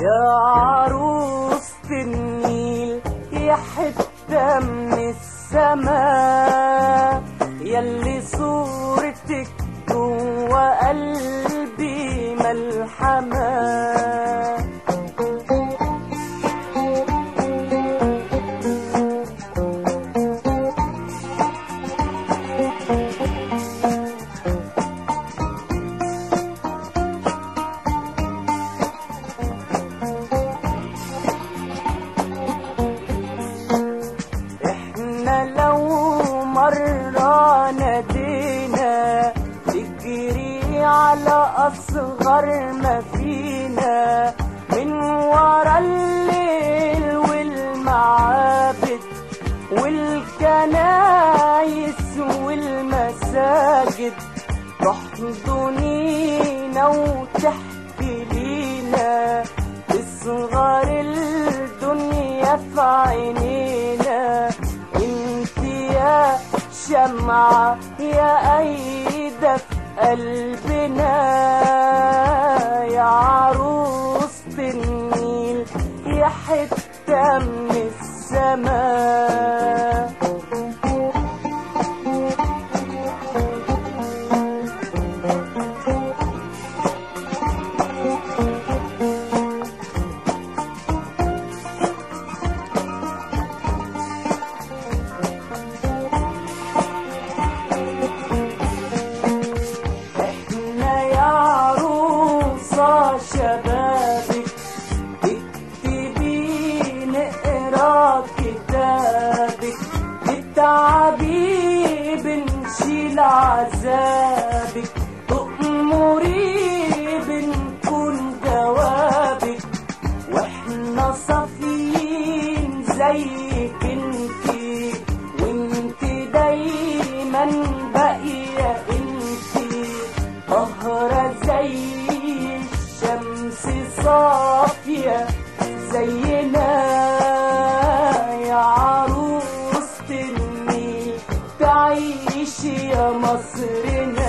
يا عروسة النيل يا حتة من السماء يلي صورتك جوا قلبي ملحمة احنا لو مرة نادينا تجري على أصغر ما فينا من ورا الليل والمعابد والكنايس والمساجد تحضنينا وتحكي لينا تصغر الدنيا في عينينا انت يا شمعة يا أيدة في قلبنا يا عروسة النيل يا حتة من السماء احنا يا عروسة شبابك اكتبي نقرا كتابك بالتعبي بنشيل عذابك تأمري بنكون جوابك واحنا صافيين زيك انتي وانت دايما باقية انتي طهرة زي الشمس صافية زينا يا عروسة النيل تعيشي يا مصرنا